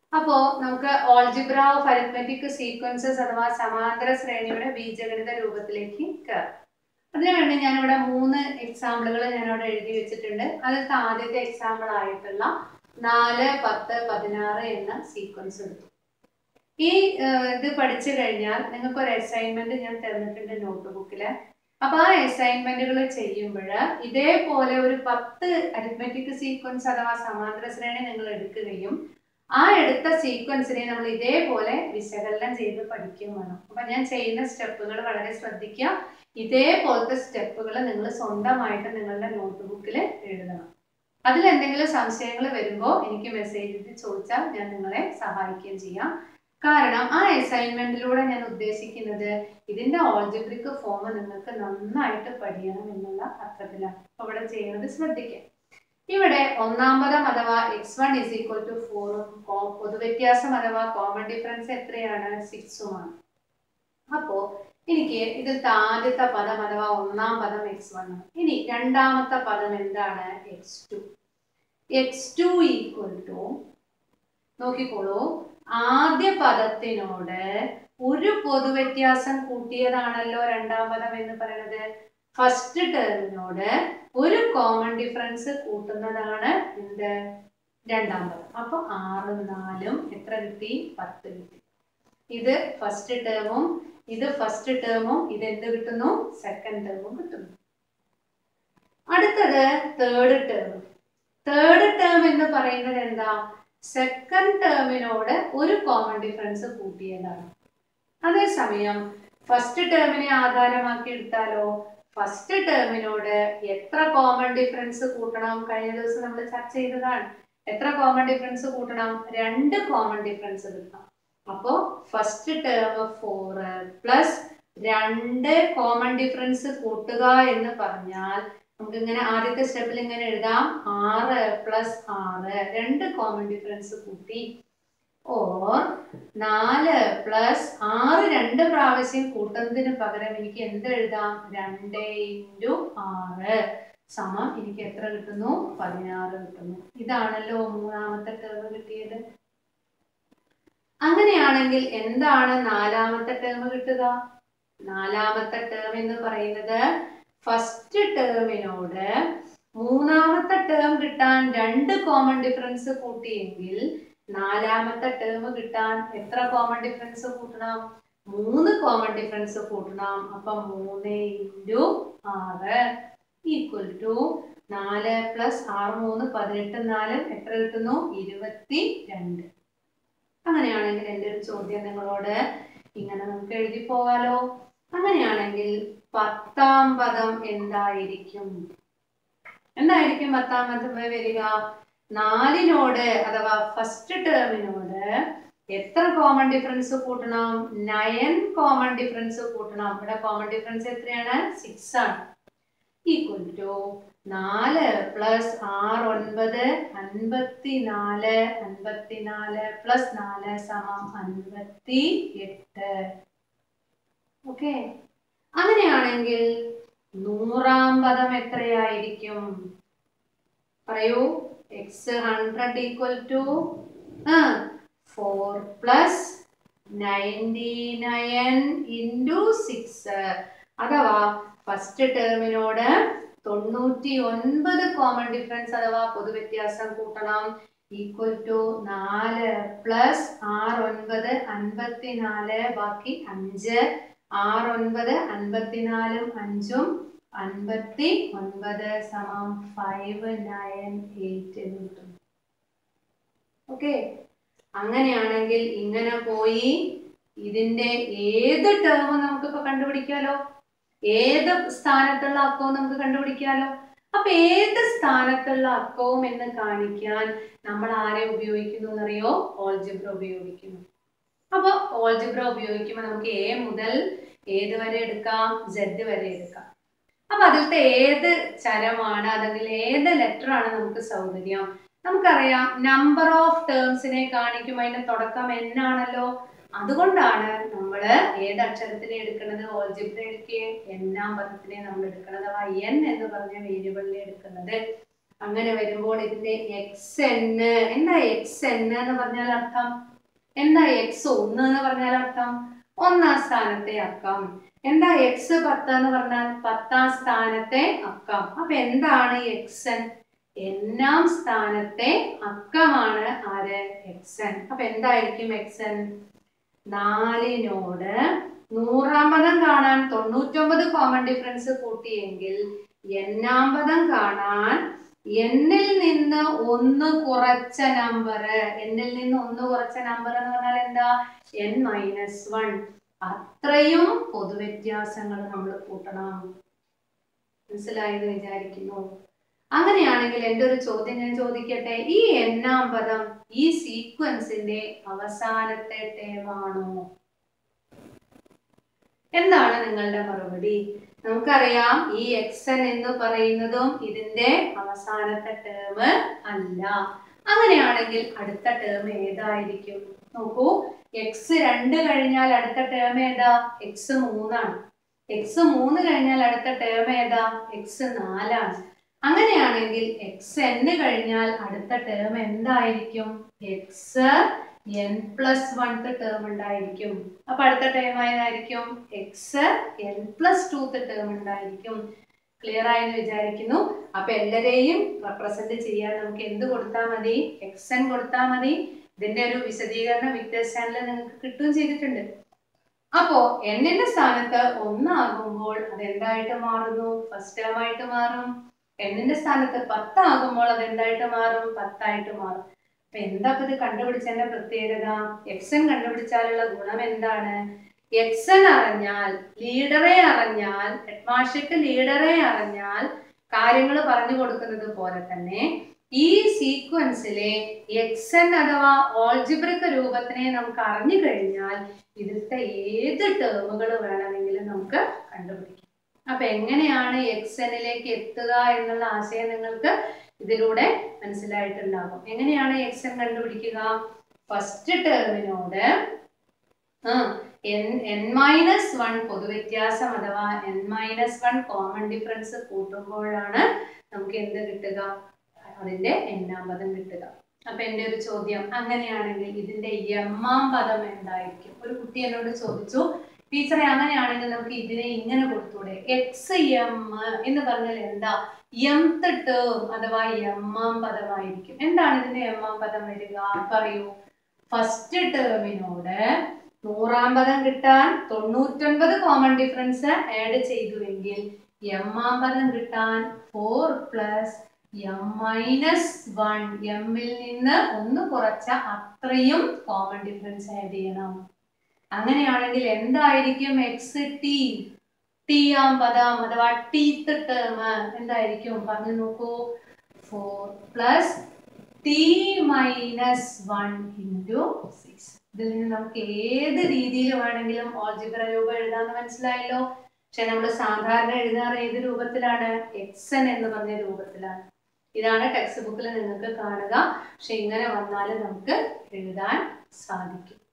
അപ്പോ നമുക്ക് algebra of arithmetic sequences അഥവാ സമാന്തര ശ്രേണിയുടെ ബീജഗണിത രൂപത്തിലേക്ക് കയറാം അതിനുവേണ്ടി ഞാനിവിടെ മൂന്ന് എക്സാമ്പിളുകൾ ഞാനിവിടെ എഴുതി വെച്ചിട്ടുണ്ട് അതിലത്തെ ആദ്യത്തെ എക്സാമ്പിൾ ആയിട്ടുള്ള നാല് പത്ത് പതിനാറ് എന്ന സീക്വൻസ് എടുത്തു ഈ ഏഹ്, ഇത് പഠിച്ചു കഴിഞ്ഞാൽ നിങ്ങൾക്ക് ഒരു അസൈൻമെന്റ് ഞാൻ തന്നിട്ടുണ്ട് നോട്ട് ബുക്കില് അപ്പൊ ആ അസൈൻമെന്റുകൾ ചെയ്യുമ്പോൾ ഇതേപോലെ ഒരു പത്ത് അരിത്മെറ്റിക് സീക്വൻസ് അഥവാ സമാന്തര ശ്രേണി നിങ്ങൾ എടുക്കുകയും ആ എടുത്ത സീക്വൻസിനെ നമ്മൾ ഇതേപോലെ വിശകലനം ചെയ്ത് പഠിക്കുകയും വേണം അപ്പൊ ഞാൻ ചെയ്യുന്ന സ്റ്റെപ്പുകൾ വളരെ ശ്രദ്ധിക്കുക ഇതേപോലത്തെ സ്റ്റെപ്പുകൾ നിങ്ങൾ സ്വന്തമായിട്ട് നിങ്ങളുടെ നോട്ട് ബുക്കിൽ എഴുതണം അതിൽ എന്തെങ്കിലും സംശയങ്ങൾ വരുമ്പോൾ എനിക്ക് മെസ്സേജ് ഇട്ട് ചോദിച്ചാൽ ഞാൻ നിങ്ങളെ സഹായിക്കുകയും ചെയ്യാം കാരണം ആ അസൈൻമെന്റിലൂടെ ഞാൻ ഉദ്ദേശിക്കുന്നത് ഇതിന്റെ ഓൾജിബ്രിക് ഫോം നിങ്ങൾക്ക് നന്നായിട്ട് പഠിക്കണം എന്നുള്ള അർത്ഥത്തിലാണ് അപ്പൊ ഇവിടെ ചെയ്യുന്നത് ശ്രദ്ധിക്കാം ഇവിടെ ഒന്നാം പദം അഥവാ x one is equal to ഫോറും പൊതുവ്യത്യാസം അഥവാ കോമൺ ഡിഫറൻസ് എത്രയാണ് സിക്സുമാണ് അപ്പോ എനിക്ക് ഇതിലത്തെ ആദ്യത്തെ പദം അഥവാ ഒന്നാം പദം എക്സ് വൺ ആണ് ഇനി രണ്ടാമത്തെ പദം എന്താണ് x two x two equal to നോക്കിക്കോളൂ ആദ്യ പദത്തിനോട് ഒരു പൊതുവ്യത്യാസം കൂട്ടിയതാണല്ലോ രണ്ടാം പദം എന്ന് പറയുന്നത് ഫസ്റ്റ് ടേമിനോട് ഒരു കോമൺ ഡിഫറൻസ് കൂട്ടുന്നതാണ് എന്ത് രണ്ടാം പദം അപ്പൊ ആറും നാലും എത്ര കിട്ടി പത്ത് കിട്ടി ഇത് ഫസ്റ്റ് ടേമും ഇത് ഫസ്റ്റ് ടേമും ഇത് എന്ത് കിട്ടുന്നു സെക്കൻഡ് ടേമും കിട്ടുന്നു അടുത്തത് തേർഡ് ടേം തേർഡ് ടേം എന്ന് പറയുന്നത് എന്താ സെക്കൻഡ് ടേമിനോട് ഒരു കോമൺ ഡിഫറൻസ് കൂട്ടിയതാണ് അതേസമയം ഫസ്റ്റ് ടേമിനെ ആധാരമാക്കി എടുത്താലോ ഫസ്റ്റ് ടേമിനോട് എത്ര കോമൺ ഡിഫറൻസ് കൂട്ടണം കഴിഞ്ഞ ദിവസം നമ്മൾ ചർച്ച ചെയ്തതാണ് എത്ര കോമൺ ഡിഫറൻസ് കൂട്ടണം രണ്ട് കോമൺ ഡിഫറൻസ് കിട്ടണം അപ്പോ ഫസ്റ്റ് ടേം ഫോർ പ്ലസ് രണ്ട് കോമൺ ഡിഫറൻസ് കൂട്ടുക എന്ന് പറഞ്ഞാൽ നമുക്ക് ഇങ്ങനെ ആദ്യത്തെ സ്റ്റെപ്പിൽ ഇങ്ങനെ എഴുതാം ആറ് പ്ലസ് ആറ് രണ്ട് കോമൺ ഡിഫറൻസ് കൂട്ടി ഓർ നാല് പ്ലസ് ആറ് രണ്ട് പ്രാവശ്യം കൂട്ടുന്നതിന് പകരം എനിക്ക് എന്ത് എഴുതാം രണ്ട് ഇൻറ്റു ആറ് സമം എനിക്ക് എത്ര കിട്ടുന്നു പതിനാറ് കിട്ടുന്നു ഇതാണല്ലോ മൂന്നാമത്തെ ടേം കിട്ടിയത് അങ്ങനെയാണെങ്കിൽ എന്താണ് നാലാമത്തെ ടേം കിട്ടുക നാലാമത്തെ ടേം എന്ന് പറയുന്നത് ഫസ്റ്റ് ടേമിനോട് മൂന്നാമത്തെ ടേം കിട്ടാൻ രണ്ട് കോമൺ ഡിഫറൻസ് കൂട്ടിയെങ്കിൽ നാലാമത്തെ ടേം കിട്ടാൻ എത്ര കോമൺ ഡിഫറൻസ് കൂട്ടണം മൂന്ന് കോമൺ ഡിഫറൻസ് കൂട്ടണം അപ്പൊ മൂന്ന് ഇൻറ്റു ആറ് ഈക്വൽ ടു നാല് പ്ലസ് ആറ് മൂന്ന് പതിനെട്ട് നാലും എത്ര കിട്ടുന്നു ഇരുപത്തി രണ്ട് അങ്ങനെയാണെങ്കിൽ എൻ്റെ ഒരു ചോദ്യം നിങ്ങളോട് ഇങ്ങനെ നമുക്ക് എഴുതി പോകാലോ അങ്ങനെയാണെങ്കിൽ പത്താം പദം എന്തായിരിക്കും എന്തായിരിക്കും പത്താം പദം വരിക നാലിനോട് അഥവാ ഫസ്റ്റ് ടേമിനോട് എത്ര കോമൺ ഡിഫറൻസ് കൂട്ടണം നയൻ കോമൺ ഡിഫറൻസ് കൂട്ടണം ഇവിടെ കോമൺ ഡിഫറൻസ് എത്രയാണ് സിക്സ് ആണ് ഈക്വൽ ടു നാല് പ്ലസ് ആറ് ഒൻപത് അൻപത്തി നാല് അൻപത്തി നാല് പ്ലസ് നാല് സമം അൻപത്തി എട്ട് ഓക്കെ അങ്ങനെയാണെങ്കിൽ നൂറാം പദം എത്രയായിരിക്കും പറയൂ x hundred equal to four plus ninety nine into six അഥവാ ഫസ്റ്റ് ടേമിനോട് തൊണ്ണൂറ്റി ഒൻപത് കോമൺ ഡിഫറൻസ് അഥവാ പൊതുവ്യത്യാസം കൂട്ടണം ഈക്വൽ ടു നാല് പ്ലസ് ആറ് ഒൻപത് അൻപത്തി നാല് ബാക്കി അഞ്ച് ആറ് ഒൻപത് അൻപത്തിനാലും അഞ്ചും അൻപത്തി ഒൻപത് സമം ഫൈവ് നയൻ എയ്റ്റ് എന്ന് കിട്ടും ഓക്കെ അങ്ങനെയാണെങ്കിൽ ഇങ്ങനെ പോയി ഇതിന്റെ ഏത് ടേം നമുക്കിപ്പോ കണ്ടുപിടിക്കാലോ ഏത് സ്ഥാനത്തുള്ള അക്കവും നമുക്ക് കണ്ടുപിടിക്കാലോ അപ്പൊ ഏത് സ്ഥാനത്തുള്ള അക്കവും എന്ന് കാണിക്കാൻ നമ്മൾ ആരെ ഉപയോഗിക്കുന്നു എന്നറിയോ ഓൾജിബ്ര ഉപയോഗിക്കുന്നു അപ്പൊ ഓൾജിബ്ര ഉപയോഗിക്കുമ്പോൾ നമുക്ക് എ മുതൽ ഏത് വരെ എടുക്കാം സെഡ് വരെ എടുക്കാം അപ്പൊ അതിലത്തെ ഏത് ചരമാണ് അല്ലെങ്കിൽ ഏത് ലെറ്റർ ആണ് നമുക്ക് സൗകര്യം നമുക്കറിയാം നമ്പർ ഓഫ് ടേംസിനെ കാണിക്കും അതിന്റെ തുടക്കം n ആണല്ലോ അതുകൊണ്ടാണ് നമ്മൾ ഏത് അക്ഷരത്തിനെ എടുക്കുന്നത് ഓൾജിബ്ര എടുക്കുകയും എന്നാം പദത്തിനെ നമ്മൾ എടുക്കുന്നത് അഥവാ എൻ എന്ന് പറഞ്ഞ വേരിയബിളിനെ എടുക്കുന്നത് അങ്ങനെ വരുമ്പോൾ ഇതിന്റെ എക്സ് എൻ എന്താ എക്സ് എൻ എന്ന് പറഞ്ഞാൽ അർത്ഥം എന്താ എക്സ് ഒന്ന് എന്ന് പറഞ്ഞാൽ അർത്ഥം ഒന്നാം സ്ഥാനത്തെ അക്കം എന്താ എക്സ് പത്ത് എന്ന് പറഞ്ഞാൽ പത്താം സ്ഥാനത്തെ അക്കം അപ്പൊ എന്താണ് എക്സ് എൻ എന്നാം സ്ഥാനത്തെ അക്കമാണ് ആര് എക്സ് എൻ അപ്പൊ എന്തായിരിക്കും എക്സ് എൻ നാലിനോട് നൂറാം പദം കാണാൻ തൊണ്ണൂറ്റൊമ്പത് കോമൺ ഡിഫറൻസ് കൂട്ടിയെങ്കിൽ എണ്ണാം പദം കാണാൻ എന്നിൽ നിന്ന് ഒന്ന് കുറച്ച നമ്പർ എന്നിൽ നിന്ന് ഒന്ന് കുറച്ച നമ്പർ എന്ന് പറഞ്ഞാൽ എന്താ എൻ മൈനസ് വൺ അത്രയും പൊതുവ്യത്യാസങ്ങൾ നമ്മൾ കൂട്ടണം മനസ്സിലായെന്ന് വിചാരിക്കുന്നു അങ്ങനെയാണെങ്കിൽ എൻ്റെ ഒരു ചോദ്യം ഞാൻ ചോദിക്കട്ടെ ഈ എണ്ണാം പദം ഈ സീക്വൻസിന്റെ അവസാനത്തെ ടേമാണോ എന്താണ് നിങ്ങളുടെ മറുപടി നമുക്കറിയാം ഈ എക്സ് എൻ എന്ന് പറയുന്നതും ഇതിന്റെ അവസാനത്തെ ടേം അല്ല അങ്ങനെയാണെങ്കിൽ അടുത്ത ടേം ഏതായിരിക്കും നോക്കൂ എക്സ് രണ്ട് കഴിഞ്ഞാൽ അടുത്ത ടേം ഏതാ എക്സ് മൂന്നാണ് എക്സ് മൂന്ന് കഴിഞ്ഞാൽ അടുത്ത ടേം ഏതാ എക്സ് നാലാണ് അങ്ങനെയാണെങ്കിൽ എക്സ് എൻ കഴിഞ്ഞാൽ അടുത്ത ടേം എന്തായിരിക്കും x n plus oneth term ഉണ്ടായിരിക്കും അപ്പൊ അടുത്ത ടേം ഏതായിരിക്കും x n plus twoth term ഉണ്ടായിരിക്കും ക്ലിയർ ആയെന്ന് വിചാരിക്കുന്നു അപ്പൊ എല്ലാരെയും റെപ്രസെന്റ് ചെയ്യാൻ നമുക്ക് എന്ത് കൊടുത്താൽ മതി എക്സ് എൻ കൊടുത്താൽ മതി ഇതിന്റെ ഒരു വിശദീകരണം വിക്ടേഴ്സ് ചാനലിൽ നിങ്ങൾക്ക് കിട്ടുകയും ചെയ്തിട്ടുണ്ട് അപ്പോ എന്നിന്റെ സ്ഥാനത്ത് ഒന്നാകുമ്പോൾ അത് എന്തായിട്ട് മാറുന്നു ഫസ്റ്റ് ടേം ആയിട്ട് മാറും എന്നിന്റെ സ്ഥാനത്ത് പത്താകുമ്പോൾ അത് എന്തായിട്ട് മാറും പത്തായിട്ട് മാറും അപ്പൊ എന്താ ഇപ്പൊ ഇത് കണ്ടുപിടിച്ചതിന്റെ പ്രത്യേകത എക്സ് എൻ കണ്ടുപിടിച്ചാലുള്ള ഗുണം എന്താണ് എക്സ് എൻ അറിഞ്ഞാൽ ലീഡറെ അറിഞ്ഞാൽ ഹെഡ്മാഷയ്ക്ക് ലീഡറെ അറിഞ്ഞാൽ കാര്യങ്ങൾ പറഞ്ഞു കൊടുക്കുന്നത് പോലെ തന്നെ ഈ സീക്വൻസിലെ എക്സ് എൻ അഥവാ ഓൾജിബ്രിക് രൂപത്തിനെ നമുക്ക് അറിഞ്ഞു കഴിഞ്ഞാൽ ഇതിലത്തെ ഏത് ടേമുകൾ വേണമെങ്കിലും നമുക്ക് കണ്ടുപിടിക്കാം അപ്പൊ എങ്ങനെയാണ് എക്സ് എന്നിലേക്ക് എത്തുക എന്നുള്ള ആശയം നിങ്ങൾക്ക് ഇതിലൂടെ മനസ്സിലായിട്ടുണ്ടാകും എങ്ങനെയാണ് എക്സ് എൻ കണ്ടുപിടിക്കുക ഫസ്റ്റ് ടേമിനോട് എൻ മൈനസ് വൺ പൊതുവ്യത്യാസം അഥവാ n minus one common difference കൂട്ടുമ്പോഴാണ് നമുക്ക് എന്ത് കിട്ടുക അതിന്റെ എണ്ണാം പദം കിട്ടുക അപ്പൊ എന്റെ ഒരു ചോദ്യം അങ്ങനെയാണെങ്കിൽ ഇതിന്റെ എമ്മാം പദം എന്തായിരിക്കും ഒരു കുട്ടി എന്നോട് ചോദിച്ചു ടീച്ചറെ അങ്ങനെയാണെങ്കിൽ നമുക്ക് ഇതിനെ ഇങ്ങനെ കൊടുത്തൂടെ എക്സ് എം എന്ന് പറഞ്ഞാൽ എന്താ എംത്ത് ടേം അഥവാ എമ്മാം പദമായിരിക്കും എന്താണ് ഇതിന്റെ എമ്മാം പദം വരിക പറയൂ ഫസ്റ്റ് ടേമിനോട് നൂറാം പദം കിട്ടാൻ തൊണ്ണൂറ്റൊൻപത് കോമൺ ഡിഫറൻസ് ആഡ് ചെയ്തുവെങ്കിൽ എമ്മാം പദം കിട്ടാൻ four plus m minus one എമ്മിൽ നിന്ന് ഒന്ന് കുറച്ച അത്രയും കോമൺ ഡിഫറൻസ് ആഡ് ചെയ്യണം അങ്ങനെയാണെങ്കിൽ എന്തായിരിക്കും എക്സ് ടി ടി ആം പദം അഥവാ ടീത്ത് ടേം എന്തായിരിക്കും പറഞ്ഞു നോക്കൂ four plus t minus one into six ഇതിൽ നിന്ന് നമുക്ക് ഏത് രീതിയിൽ വേണമെങ്കിലും ഓൾജിബ്ര രൂപം എഴുതാന്ന് മനസ്സിലായല്ലോ പക്ഷെ നമ്മൾ സാധാരണ എഴുതാറ് ഏത് രൂപത്തിലാണ് എക്സൻ എന്ന് പറഞ്ഞ രൂപത്തിലാണ് ഇതാണ് ടെക്സ്റ്റ് ബുക്കിൽ നിങ്ങൾക്ക് കാണുക പക്ഷെ ഇങ്ങനെ വന്നാൽ നമുക്ക് എഴുതാൻ സാധിക്കും